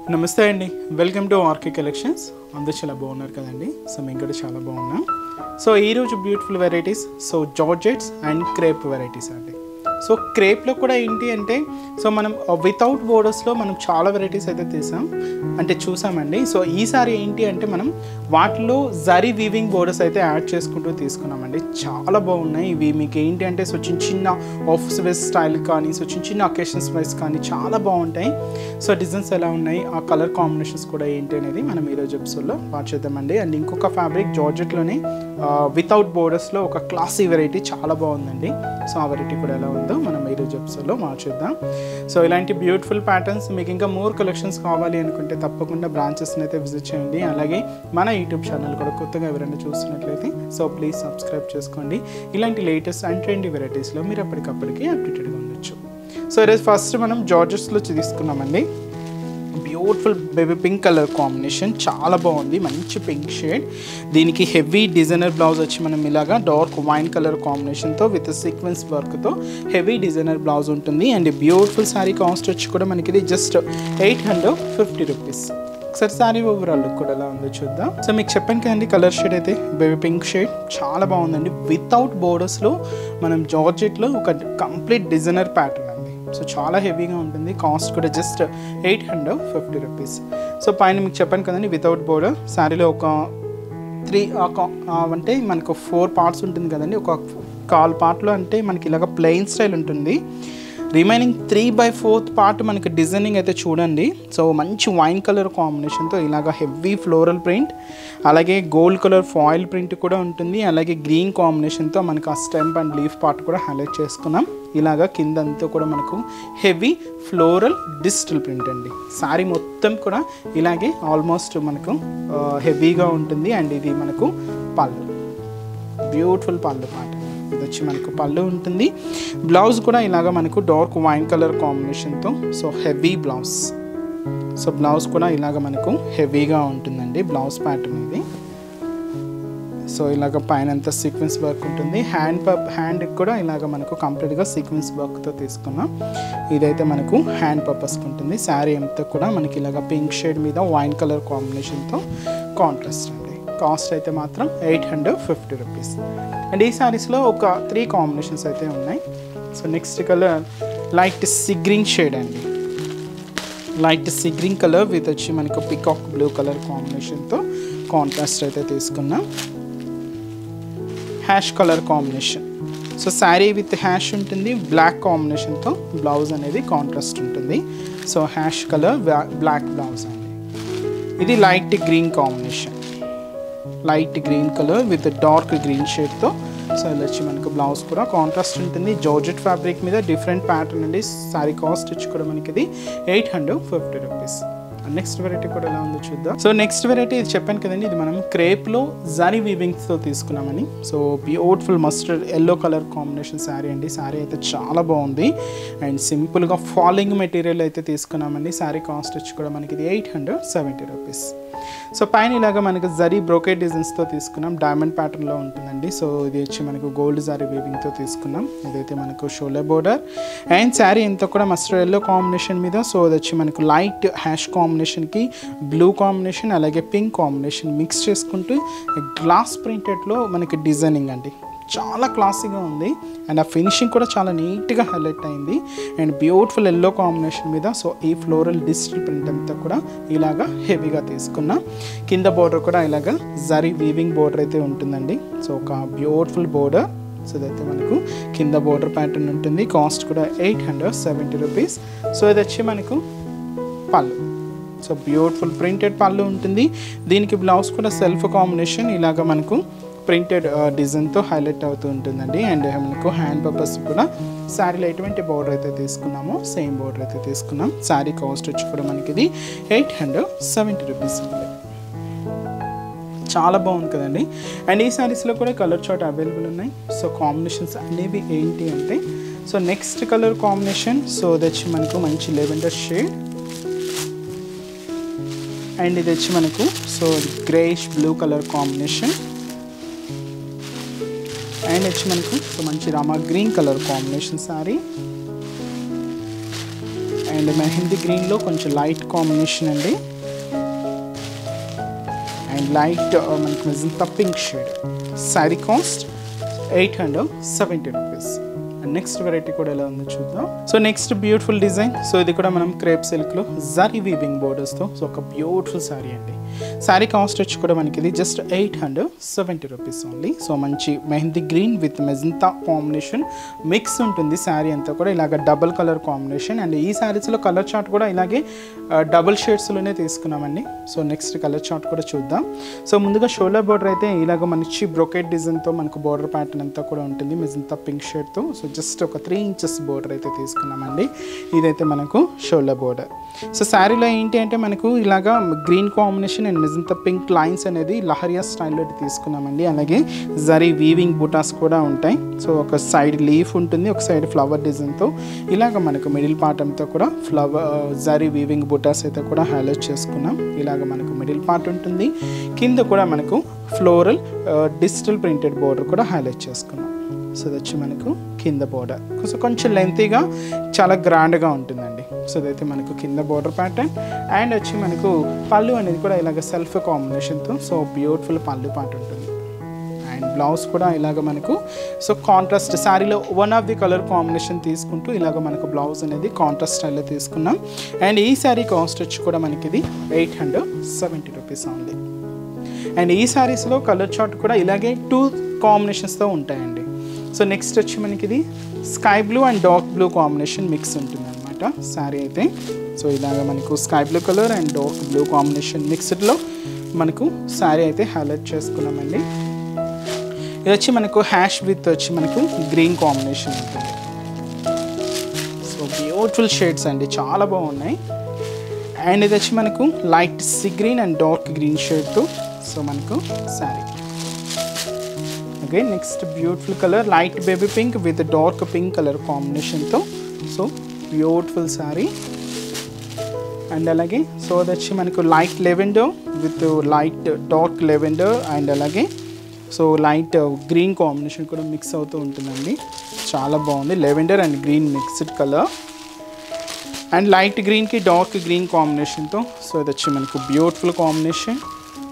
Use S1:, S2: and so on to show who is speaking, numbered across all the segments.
S1: నమస్తే అండి welcome to RK collections అందరూ చాలా బాగున్నారు కదండి సో మేము కూడా చాలా బాగున్నాం సో ఈరోజు beautiful varieties so georgettes and crepe varieties అండి సో క్రేప్లో కూడా ఏంటి అంటే సో మనం వితౌట్ బోర్డర్స్లో మనం చాలా వెరైటీస్ అయితే తీసాం అంటే చూసామండి సో ఈసారి ఏంటి అంటే మనం వాటిలో జరీ వీవింగ్ బోర్డర్స్ అయితే యాడ్ చేసుకుంటూ తీసుకున్నామండి చాలా బాగున్నాయి ఇవి మీకు ఏంటి అంటే సో చిన్న చిన్న ఆఫీస్ వేస్ స్టైల్ కానీ సో చిన్న చిన్న అకేషన్స్ వైస్ కానీ చాలా బాగుంటాయి సో డిజైన్స్ ఎలా ఉన్నాయి ఆ కలర్ కాంబినేషన్స్ కూడా ఏంటి అనేది మనం ఈరోజు ఎపిసోడ్లో వాచ్ చేద్దామండి అండ్ ఇంకొక ఫ్యాబ్రిక్ జార్జెట్లోనే వితౌట్ బోర్డర్స్లో ఒక క్లాసీ వెరైటీ చాలా బాగుందండి సో ఆ వెరైటీ కూడా ఎలా ఉందో మనం ఈరోజు ఎపిసోడ్లో మార్చేద్దాం సో ఇలాంటి బ్యూటిఫుల్ ప్యాటర్న్స్ మీకు ఇంకా మోర్ కలెక్షన్స్ కావాలి అనుకుంటే తప్పకుండా బ్రాంచెస్ని అయితే విజిట్ చేయండి అలాగే మన యూట్యూబ్ ఛానల్ కూడా కొత్తగా ఎవరైనా చూస్తున్నట్లయితే సో ప్లీజ్ సబ్స్క్రైబ్ చేసుకోండి ఇలాంటి లేటెస్ట్ అండ్ ట్రెండీ వెరైటీస్లో మీరు అప్పటికప్పటికి అప్డేటెడ్గా ఉండొచ్చు సో ఈరోజు ఫస్ట్ మనం జార్జెస్లో తీసుకున్నామండి beautiful baby pink colour combination చాలా బాగుంది మంచి పింక్ షేడ్ దీనికి హెవీ డిజైనర్ బ్లౌజ్ వచ్చి మనం ఇలాగా డార్క్ వైన్ కలర్ కాంబినేషన్తో విత్ సీక్వెన్స్ వర్క్తో హెవీ డిజైనర్ బ్లౌజ్ ఉంటుంది అండ్ బ్యూటిఫుల్ శారీ కాస్ట్ వచ్చి కూడా మనకి ఇది just eight hundred fifty rupees ఒకసారి శారీ ఓవరాల్ లుక్ కూడా ఎలా ఉందో చూద్దాం సో మీకు చెప్పాను కదండి కలర్ షేడ్ అయితే బేబీ పింక్ షేడ్ చాలా బాగుందండి వితౌట్ బోర్డర్స్లో మనం జార్జెట్లో ఒక కంప్లీట్ డిజైనర్ ప్యాటర్న్ అండి సో చాలా హెవీగా ఉంటుంది కాస్ట్ కూడా just eight hundred fifty rupees so పైన మీకు చెప్పాను కదండి వితౌట్ బోర్డర్ శారీలో ఒక త్రీ అంటే మనకు ఫోర్ పార్ట్స్ ఉంటుంది కదండి ఒక కాల్ పార్ట్లో అంటే మనకి ఇలాగ ప్లెయిన్ స్టైల్ ఉంటుంది remaining three by fourth part మనకి డిజైనింగ్ అయితే చూడండి సో మంచి వైన్ కలర్ కాంబినేషన్తో ఇలాగ హెవీ ఫ్లోరల్ ప్రింట్ అలాగే గోల్డ్ కలర్ ఫాయిల్ ప్రింట్ కూడా ఉంటుంది అలాగే గ్రీన్ కాంబినేషన్తో మనకు ఆ స్టెంప్ అండ్ లీఫ్ పార్ట్ కూడా హైలైట్ చేసుకున్నాం ఇలాగా కిందంతా కూడా మనకు హెవీ ఫ్లోరల్ డిజిటల్ ప్రింట్ అండి శారీ మొత్తం కూడా ఇలాగే ఆల్మోస్ట్ మనకు హెవీగా ఉంటుంది అండ్ ఇది మనకు పళ్ళు బ్యూటిఫుల్ పళ్ళు పాట ఇది వచ్చి మనకు పళ్ళు ఉంటుంది బ్లౌజ్ కూడా ఇలాగ మనకు డార్క్ వైన్ కలర్ కాంబినేషన్తో so heavy blouse so blouse కూడా ఇలాగ మనకు హెవీగా ఉంటుందండి బ్లౌజ్ ప్యాటర్న్ ఇది సో ఇలాగ పైన అంతా సీక్వెన్స్ వర్క్ ఉంటుంది హ్యాండ్ పప్ హ్యాండ్ కూడా ఇలాగ మనకు కంప్లీట్గా సీక్వెన్స్ వర్క్తో తీసుకున్నాం ఇదైతే మనకు హ్యాండ్ పర్పస్కి ఉంటుంది శారీ అంతా కూడా మనకి ఇలాగ పింక్ షేడ్ మీద వైన్ కలర్ కాంబినేషన్తో కాంట్రాస్ట్ అండి కాస్ట్ అయితే మాత్రం eight hundred fifty rupees and ఈ శారీస్లో ఒక త్రీ కాంబినేషన్స్ అయితే ఉన్నాయి so next colour light sea green shade అండి లైట్ సిగ్రింగ్ కలర్ విత్ వచ్చి మనకు పికాక్ బ్లూ కలర్ కాంబినేషన్తో కాంట్రాస్ట్ అయితే తీసుకున్నాం ash colour combination so sari with ash ఉంటుంది బ్లాక్ కాంబినేషన్తో బ్లౌజ్ అనేది కాంట్రాస్ట్ ఉంటుంది so ash colour black blouse అండి ఇది light green combination light green colour with dark green షేడ్తో సో ఇలా వచ్చి మనకు బ్లౌజ్ కూడా కాంట్రాస్ట్ ఉంటుంది జార్జెట్ ఫ్యాబ్రిక్ మీద డిఫరెంట్ ప్యాటర్న్ అండి శారీ కాస్ట్ వచ్చి కూడా మనకి ఇది eight hundred fifty rupees next variety కూడా ఎలా ఉందో చూద్దాం సో నెక్స్ట్ వెరైటీ ఇది చెప్పాను కదండి ఇది మనం క్రేప్లో జరీ వీవింగ్స్తో తీసుకున్నామని so beautiful mustard yellow colour combination sari అండి శారీ అయితే చాలా బాగుంది అండ్ సింపుల్గా ఫాలింగ్ మెటీరియల్ అయితే తీసుకున్నామండి శారీ కాస్ట్ వచ్చి కూడా మనకి ఇది eight hundred seventy rupees so పైన ఇలాగ మనకు జరీ బ్రోకెట్ డిజైన్స్తో తీసుకున్నాం డైమండ్ ప్యాటర్న్లో ఉంటుందండి సో ఇది వచ్చి మనకు గోల్డ్ జరీ వీవింగ్తో తీసుకున్నాం ఇదైతే మనకు షోలే బోర్డర్ అండ్ శారీ ఇంత కూడా మస్టర్డ్ ఎల్లో కాంబినేషన్ మీద సో అది వచ్చి మనకు లైట్ హ్యాష్ కాంబినేషన్కి బ్లూ కాంబినేషన్ అలాగే పింక్ కాంబినేషన్ మిక్స్ చేసుకుంటూ గ్లాస్ ప్రింటెడ్లో మనకి డిజైనింగ్ అండి చాలా క్లాసీగా ఉంది అండ్ ఆ ఫినిషింగ్ కూడా చాలా నీట్గా హైలైట్ అయింది అండ్ బ్యూటిఫుల్ ఎల్లో కాంబినేషన్ మీద సో ఈ ఫ్లోరల్ డిజిటల్ ప్రింట్ అంతా కూడా ఇలాగా హెవీగా తీసుకున్నా కింద బోర్డర్ కూడా ఇలాగా జరీ వీవింగ్ బోర్డర్ అయితే ఉంటుందండి సో ఒక బ్యూటిఫుల్ బోర్డర్ సో ఇదైతే మనకు కింద బోర్డర్ ప్యాటర్న్ ఉంటుంది కాస్ట్ కూడా eight hundred seventy rupees so ఇది వచ్చి మనకు పళ్ళు సో బ్యూటిఫుల్ ప్రింటెడ్ పళ్ళు ఉంటుంది దీనికి బ్లౌజ్ కూడా సెల్ఫ్ కాంబినేషన్ ఇలాగ మనకు ప్రింటెడ్ డిజైన్తో హైలైట్ అవుతూ ఉంటుందండి అండ్ మనకు హ్యాండ్ పర్పస్ కూడా శారీలో ఎటువంటి బోర్డర్ అయితే తీసుకున్నామో సేమ్ బోర్డర్ అయితే తీసుకున్నాం శారీ కాస్ట్ వచ్చి కూడా మనకి ఇది ఎయిట్ హండ్రెడ్ సెవెంటీ రూపీస్ ఉంది చాలా బాగుంది కదండి అండ్ ఈ శారీస్లో కూడా కలర్ చార్ట్ అవైలబుల్ ఉన్నాయి సో కాంబినేషన్స్ అనేవి ఏంటి అంటే so next colour combination so ఇది వచ్చి మనకు మంచి లెవెండర్ షేడ్ అండ్ ఇది వచ్చి మనకు so greyish blue colour combination and వచ్చి మనకు సో మంచి Rama green colour combination sari and mehndi గ్రీన్లో కొంచెం లైట్ కాంబినేషన్ అండి అండ్ లైట్ మనకి magenta pink shade sari cost eight hundred seventy rupees and next variety కూడా ఎలా ఉందో చూద్దాం so next beautiful design so ఇది కూడా మనం క్రేప్ సిల్క్లో జరీ వీవింగ్ బోర్డర్స్తో సో ఒక బ్యూటిఫుల్ శారీ అండి శారీ కాస్ట్ వచ్చి కూడా మనకి ఇది just eight hundred seventy rupees only so మంచి mehndi green with magenta combination mix ఉంటుంది శారీ అంతా కూడా ఇలాగ డబల్ కలర్ కాంబినేషన్ అండ్ ఈ శారీస్లో కలర్ చార్ట్ కూడా ఇలాగే డబుల్ షేడ్స్లోనే తీసుకున్నామండి సో నెక్స్ట్ కలర్ చార్ట్ కూడా చూద్దాం సో ముందుగా షోల్డర్ బోర్డర్ అయితే ఇలాగ మంచి బ్రొకెట్ డిజైన్తో మనకు బోర్డర్ ప్యాటర్న్ అంతా కూడా ఉంటుంది మెజంతా పింక్ షేడ్తో సో జస్ట్ ఒక త్రీ ఇంచెస్ బోర్డర్ అయితే తీసుకున్నామండి ఇదైతే మనకు షోల్డర్ బోర్డర్ సో శారీలో ఏంటి అంటే మనకు ఇలాగా green combination and magenta pink lines అనేది లహరియా స్టైల్లో తీసుకున్నామండి అలాగే జరీ వీవింగ్ బుటాస్ కూడా ఉంటాయి సో ఒక సైడ్ లీఫ్ ఉంటుంది ఒక సైడ్ ఫ్లవర్ డిజైన్తో ఇలాగ మనకు మిడిల్ పార్ట్ అంతా కూడా ఫ్లవర్ జరీ వీవింగ్ బుటాస్ అయితే కూడా హైలైట్ చేసుకున్నాం ఇలాగ మనకు మిడిల్ పార్ట్ ఉంటుంది కింద కూడా మనకు ఫ్లోరల్ డిజిటల్ ప్రింటెడ్ బోర్డర్ కూడా హైలైట్ చేసుకున్నాం సో ఇది వచ్చి మనకు కింద బోర్డర్ సో కొంచెం లెంతీగా చాలా గ్రాండ్గా ఉంటుందండి సో ఇదైతే మనకు కింద బోర్డర్ ప్యాటర్న్ అండ్ వచ్చి మనకు పళ్ళు అనేది కూడా ఇలాగ సెల్ఫ్ కాంబినేషన్తో సో బ్యూటిఫుల్ పళ్ళు పాట ఉంటుంది అండ్ బ్లౌజ్ కూడా ఇలాగ మనకు సో కాంట్రాస్ట్ శారీలో one of the colour combination తీసుకుంటూ ఇలాగ మనకు బ్లౌజ్ అనేది కాంట్రాస్ట్ స్టైల్లో తీసుకున్నాం అండ్ ఈ శారీ కాస్ట్ వచ్చి కూడా మనకి ఇది ఎయిట్ హండ్రెడ్ సెవెంటీ రూపీస్ ఉంది అండ్ ఈ శారీస్లో కలర్ చార్ట్ కూడా ఇలాగే టూ కాంబినేషన్స్తో ఉంటాయండి సో నెక్స్ట్ వచ్చి మనకి ఇది sky blue and dark blue combination mix ఉంటుంది అనమాట శారీ అయితే సో ఇలాగ మనకు sky blue colour and dark blue combination మిక్స్డ్లో మనకు శారీ అయితే హైలైట్ చేసుకున్నామండి ఇది వచ్చి మనకు హ్యాష్ విత్ వచ్చి మనకు గ్రీన్ కాంబినేషన్ ఉంటుంది సో బ్యూటిఫుల్ షేడ్స్ అండి చాలా బాగున్నాయి అండ్ ఇది వచ్చి మనకు light sea green and dark green షేడ్తో సో మనకు sari okay next beautiful colour light baby pink with dark pink colour కాంబినేషన్తో సో బ్యూటిఫుల్ శారీ అండ్ అలాగే సో అది వచ్చి మనకు light lavender with light dark lavender and అలాగే సో లైట్ గ్రీన్ కాంబినేషన్ కూడా mix అవుతూ ఉంటుందండి చాలా బాగుంది lavender and green mixed colour and light గ్రీన్కి డార్క్ గ్రీన్ కాంబినేషన్తో సో ఇది వచ్చి మనకు బ్యూటిఫుల్ కాంబినేషన్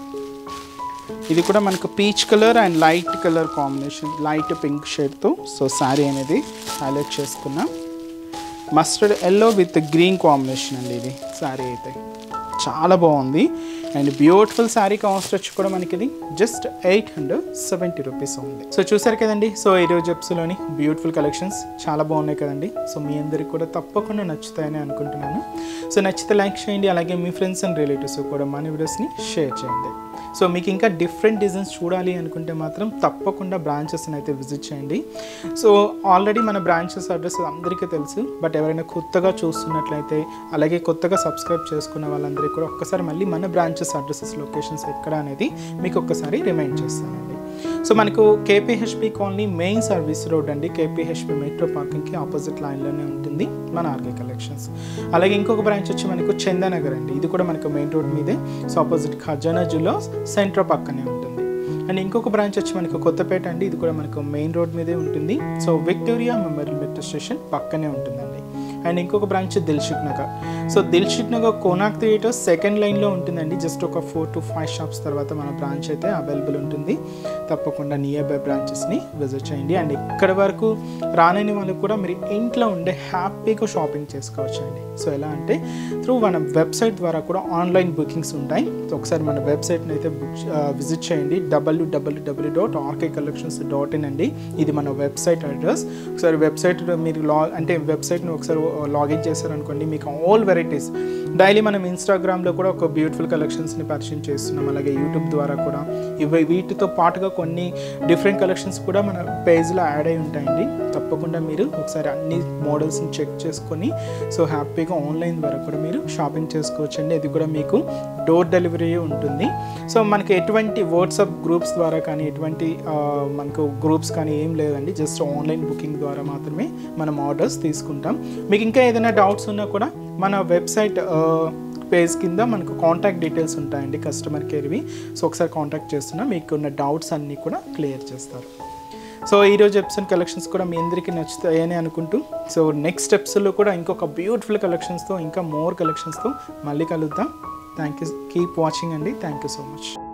S1: ఇది కూడా మనకు peach colour and light colour combination light pink షేడ్తో సో శారీ అనేది హైలైట్ చేసుకున్నాం mustard yellow with green combination అండి ఇది శారీ అయితే చాలా బాగుంది అండ్ బ్యూటిఫుల్ శారీ కాస్ట్ వచ్చి కూడా మనకి ఇది just eight hundred seventy rupees ఉంది సో చూసారు కదండి సో ఈరోజు ఎప్స్లోని బ్యూటిఫుల్ కలెక్షన్స్ చాలా బాగున్నాయి కదండి సో మీ అందరికి కూడా తప్పకుండా నచ్చుతాయని అనుకుంటున్నాను సో నచ్చితే లైక్ చేయండి అలాగే మీ ఫ్రెండ్స్ అండ్ రిలేటివ్స్ కూడా మన వీడియోస్ని షేర్ చేయండి సో మీకు ఇంకా డిఫరెంట్ డిజైన్స్ చూడాలి అనుకుంటే మాత్రం తప్పకుండా బ్రాంచెస్ని అయితే విజిట్ చేయండి సో ఆల్రెడీ మన బ్రాంచెస్ అడ్రస్ అందరికీ తెలుసు బట్ ఎవరైనా కొత్తగా చూస్తున్నట్లయితే అలాగే కొత్తగా సబ్స్క్రైబ్ చేసుకున్న వాళ్ళందరికీ కూడా ఒక్కసారి మళ్ళీ మన బ్రాంచెస్ అడ్రసెస్ లొకేషన్స్ ఎక్కడ అనేది మీకు ఒక్కసారి రిమైండ్ చేస్తానండి సో మనకు KPHB colony main service road అండి కేపీహెచ్పి మెట్రో పార్కింగ్కి ఆపోజిట్ లైన్లోనే ఉంటుంది మన ఆర్కే కలెక్షన్స్ అలాగే ఇంకొక బ్రాంచ్ వచ్చి మనకు చందానగర్ అండి ఇది కూడా మనకు మెయిన్ రోడ్ మీదే సో ఆపోజిట్ ఖజానా జులో సెంటర్ పక్కనే ఉంటుంది అండ్ ఇంకొక బ్రాంచ్ వచ్చి మనకు కొత్తపేట అండి ఇది కూడా మనకు మెయిన్ రోడ్ మీదే ఉంటుంది so Victoria Memorial metro station పక్కనే ఉంటుందండి అండ్ ఇంకొక branch Dilsukhnagar so Dilsukhnagar Konark theatre second లైన్లో ఉంటుందండి జస్ట్ ఒక ఫోర్ టు ఫైవ్ షాప్స్ తర్వాత మన బ్రాంచ్ అయితే అవైలబుల్ ఉంటుంది తప్పకుండా నియర్ బై బ్రాంచెస్ని విజిట్ చేయండి అండ్ ఇక్కడ వరకు రానని వాళ్ళకి కూడా మీరు ఇంట్లో ఉండే హ్యాపీగా షాపింగ్ చేసుకోవచ్చు అండి సో ఎలా అంటే త్రూ మన వెబ్సైట్ ద్వారా కూడా ఆన్లైన్ బుకింగ్స్ ఉంటాయి సో ఒకసారి మన వెబ్సైట్ని అయితే బుక్ విజిట్ చేయండి డబ్ల్యూడబ్ల్యూడబ్ల్యూ dot RK collections dot in అండి ఇది మన వెబ్సైట్ అడ్రస్ ఒకసారి వెబ్సైట్ మీరు లా అంటే వెబ్సైట్ని ఒకసారి లాగిన్ చేశారనుకోండి మీకు ఆల్ వెరైటీస్ డైలీ మనం ఇన్స్టాగ్రామ్లో కూడా ఒక బ్యూటిఫుల్ కలెక్షన్స్ని పరిచయం చేస్తున్నాం అలాగే యూట్యూబ్ ద్వారా కూడా ఇవి వీటితో పాటుగా కొన్ని డిఫరెంట్ కలెక్షన్స్ కూడా మన పేజ్లో యాడ్ అయి ఉంటాయండి తప్పకుండా మీరు ఒకసారి అన్ని మోడల్స్ని చెక్ చేసుకొని సో హ్యాపీగా ఆన్లైన్ ద్వారా కూడా మీరు షాపింగ్ చేసుకోవచ్చండి అది కూడా మీకు డోర్ డెలివరీ ఉంటుంది సో మనకి ఎటువంటి వాట్సాప్ గ్రూప్స్ ద్వారా కానీ ఎటువంటి ఆ, మనకు గ్రూప్స్ కానీ ఏం లేదండి జస్ట్ ఆన్లైన్ బుకింగ్ ద్వారా మాత్రమే మనం ఆర్డర్స్ తీసుకుంటాం మీకు ఇంకా ఏదైనా డౌట్స్ ఉన్నా కూడా మన వెబ్సైట్ పేజ్ కింద మనకు కాంటాక్ట్ డీటెయిల్స్ ఉంటాయండి కస్టమర్ కేర్వి సో ఒకసారి కాంటాక్ట్ చేస్తున్నా మీకు ఉన్న డౌట్స్ అన్నీ కూడా క్లియర్ చేస్తారు సో ఈరోజు ఎపిసోడ్ కలెక్షన్స్ కూడా మీ అందరికీ నచ్చుతాయని అనుకుంటూ సో నెక్స్ట్ ఎపిసోడ్లో కూడా ఇంకొక బ్యూటిఫుల్ కలెక్షన్స్తో ఇంకా మోర్ కలెక్షన్స్తో మళ్ళీ కలుద్దాం థ్యాంక్ యూ కీప్ వాచింగ్ అండి థ్యాంక్ యూ సో మచ్